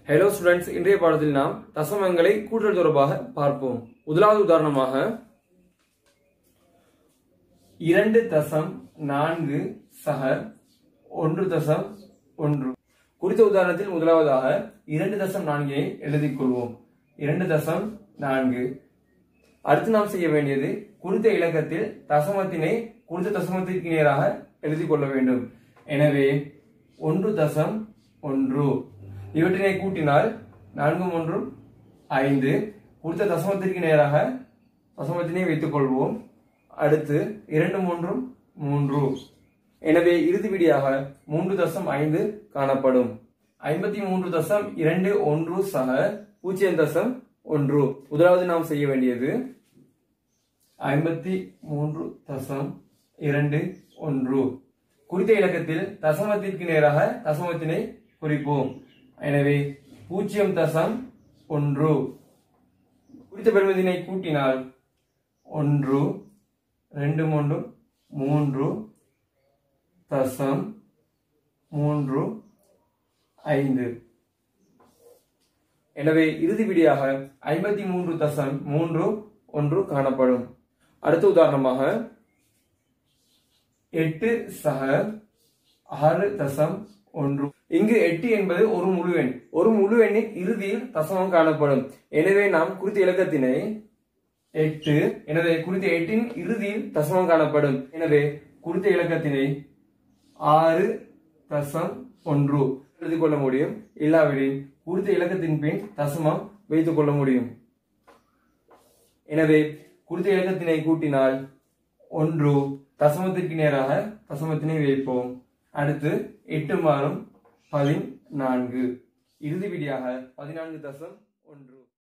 hello students இன்றைய பாடத்தில் நாம் தசமங்களை கூட்டல் தொடர்பாக பார்ப்போம் முதலாவது உதாரணமாக இரண்டு தசம் நான்கு சக ஒன்று தசம் ஒன்று குறித்த உதாரணத்தில் முதலாவதாக இரண்டு தசம் நான்கை எழுதிக் கொள்வோம் இரண்டு தசம் நான்கு அடுத்து நாம் செய்ய வேண்டியது குறித்த இலக்கத்தில் தசமத்தினை குறித்த தசமத்திற்கு நேராக எழுதிக் கொள்ள வேண்டும் எனவே ஒன்று தசம் ஒன்று இவற்றினை கூட்டினால் நான்கும் ஒன்றும் ஐந்து குறித்த தசமத்திற்கு நேராக தசமத்தினை வைத்துக் கொள்வோம் அடுத்து இரண்டு மூன்றும் மூன்று எனவே இறுதி விடியாக மூன்று தசம் ஐந்து காணப்படும் ஐம்பத்தி மூன்று தசம் இரண்டு ஒன்று சக பூஜ்ஜியம் தசம் ஒன்று முதலாவது நாம் செய்ய வேண்டியது ஐம்பத்தி மூன்று தசம் இரண்டு ஒன்று குறித்த இலக்கத்தில் தசமத்திற்கு நேராக தசமத்தினை குறிப்போம் எனவே பூஜ்ஜியம் தசம் ஒன்று குறித்த பெறுமதியினை கூட்டினால் ஒன்று ரெண்டு மூன்று மூன்று தசம் மூன்று ஐந்து எனவே இறுதி விடியாக ஐம்பத்தி மூன்று தசம் மூன்று ஒன்று காணப்படும் அடுத்த உதாரணமாக எட்டு சக ஆறு தசம் ஒன்று இங்கு எட்டு என்பது ஒரு முழு எண் ஒரு முழு எண்ணின் இறுதியில் தசமம் காணப்படும் எனவே நாம் குறித்த இலக்கத்தினை எட்டு எனவே குறித்த எட்டின் இறுதியில் தசமம் காணப்படும் எனவே குறித்த இலக்கத்தினை ஆறு தசம் ஒன்று எழுதிக் கொள்ள முடியும் இல்லாவிடில் குறித்த இலக்கத்தின் பின் தசமம் வைத்துக் கொள்ள முடியும் எனவே குறித்த இலக்கத்தினை கூட்டினால் ஒன்று தசமத்திற்கு நேராக தசமத்தினை வைப்போம் அடுத்து எட்டு மாறும் பதினான்கு இறுதி விடியாக பதினான்கு தசம் ஒன்று